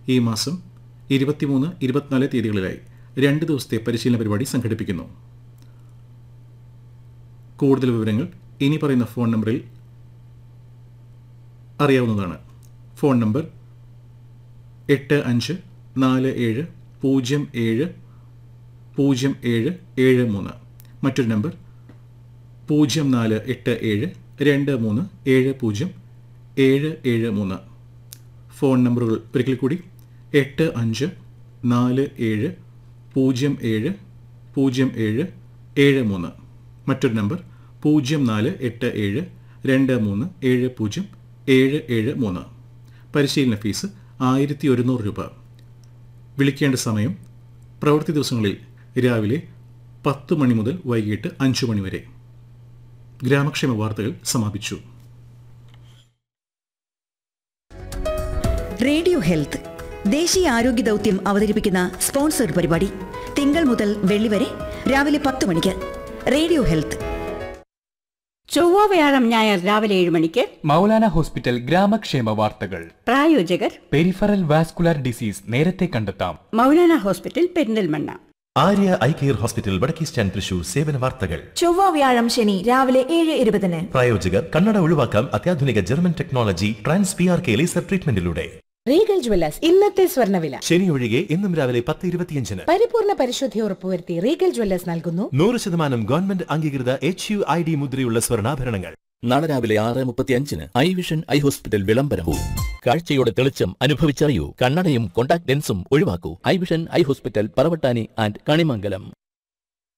ഈ മാസം ഇരുപത്തിമൂന്ന് ഇരുപത്തിനാല് തീയതികളിലായി രണ്ട് ദിവസത്തെ പരിശീലന പരിപാടി സംഘടിപ്പിക്കുന്നു കൂടുതൽ വിവരങ്ങൾ ഇനി പറയുന്ന ഫോൺ നമ്പറിൽ അറിയാവുന്നതാണ് ഫോൺ നമ്പർ എട്ട് അഞ്ച് നാല് ഏഴ് പൂജ്യം ഏഴ് പൂജ്യം ഏഴ് ഏഴ് മൂന്ന് മറ്റൊരു നമ്പർ പൂജ്യം നാല് എട്ട് ഏഴ് രണ്ട് മൂന്ന് ഏഴ് പൂജ്യം ഏഴ് ഏഴ് മൂന്ന് ഫോൺ നമ്പറുകൾ ഒരിക്കൽ കൂടി എട്ട് അഞ്ച് നാല് ഏഴ് പൂജ്യം ഏഴ് പൂജ്യം ഏഴ് ഏഴ് മൂന്ന് മറ്റൊരു നമ്പർ പൂജ്യം നാല് എട്ട് ഏഴ് രണ്ട് മൂന്ന് ഏഴ് പൂജ്യം ഏഴ് ഏഴ് മൂന്ന് പരിശീലന ഫീസ് ആയിരത്തി ഒരുന്നൂറ് രൂപ വിളിക്കേണ്ട സമയം പ്രവൃത്തി ദിവസങ്ങളിൽ രാവിലെ പത്ത് മണി മുതൽ വൈകിട്ട് അഞ്ചു മണി വരെ ഗ്രാമക്ഷേമ വാർത്തകൾ സമാപിച്ചു റേഡിയോ ഹെൽത്ത് ദേശീയ ആരോഗ്യ ദൗത്യം അവതരിപ്പിക്കുന്ന സ്പോൺസർഡ് പരിപാടി തിങ്കൾ മുതൽ വെള്ളി വരെ രാവിലെ പത്ത് മണിക്ക് റേഡിയോ ഹെൽത്ത് ചൊവ്വ വ്യാഴം ഞായർ രാവിലെ ഏഴ് മണിക്ക് മൗലാന ഹോസ്പിറ്റൽ ഗ്രാമക്ഷേമ വാർത്തകൾ പ്രായോജകർ പെരിഫറൽ വാസ്കുലർ ഡിസീസ് നേരത്തെ കണ്ടെത്താം Maulana hospital Perinthalmanna Arya eye care hospital വടക്കേസ്റ്റാൻ തൃശൂർ സേവന വാർത്തകൾ ചൊവ്വ വ്യാഴം ശനി രാവിലെ ഏഴ് ഇരുപതിന് പ്രായോജകർ കണ്ണട ഒഴിവാക്കാം അത്യാധുനിക German technology trans P R K laser ട്രീറ്റ്മെന്റിലൂടെ റീഗൽ ജ്വല്ലേഴ്സ് ഇന്നത്തെ സ്വർണ്ണവില ശനി ഒഴികെ ഇന്നും രാവിലെ പത്ത് ഇരുപത്തിയഞ്ചിന് പരിപൂർണ പരിശുദ്ധി ഉറപ്പുവരുത്തി റീഗൽ ജ്വല്ലേഴ്സ് നൽകുന്നു നൂറ് ശതമാനം ഗവൺമെന്റ് അംഗീകൃത എച്ച് യു ഐ ഡി മുദ്രയുള്ള സ്വർണ്ണാഭരണങ്ങൾ നാളെ രാവിലെ ആറ് മുപ്പത്തിയഞ്ചിന് ഐ വിഷൻ ഐ ഹോസ്പിറ്റൽ വിളംബരവും കാഴ്ചയുടെ തെളിച്ചം അനുഭവിച്ചറിയൂ കണ്ണടയും കോണ്ടാക്ട് ലെൻസും ഒഴിവാക്കൂ eye vision eye hospital Paravattani and Kanimangalam